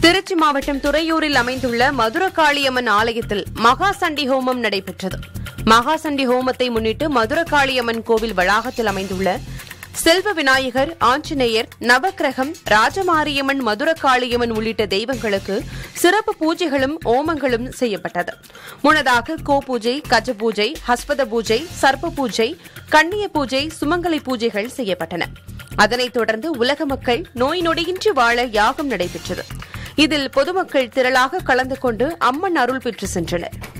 திருச்சி மாவட்டம் துறையூரில் அமைந்துள்ள மதுரகாளியம்மன் ஆலயத்தில் மகா சண்டி ஹோமம் நடைபெற்றது மகா சண்டி ஹோமத்தை முன்னிட்டு மதுரகாளியம்மன் கோவில் வளாகத்தில் அமைந்துள்ள செல்வ விநாயகர் ஆஞ்சநேயர் நவக்கிரகம் ராஜமாரியம்மன் மதுரகாளியம்மன் உள்ளிட்ட தெய்வங்களுக்கு சிறப்பு பூஜைகளும் ஓமங்களும் செய்யப்பட்டது முன்னதாக கோ பூஜை கஜ பூஜை ஹஸ்பத பூஜை சர்ப்ப பூஜை கண்ணிய பூஜை சுமங்கலி பூஜைகள் செய்யப்பட்டன அதனைத் தொடர்ந்து உலக மக்கள் நோய் நொடியின்றி வாழ யாகம் நடைபெற்றது இதில் பொதுமக்கள் திரளாக கலந்து கொண்டு அம்மன் அருள் பெற்று சென்றனர்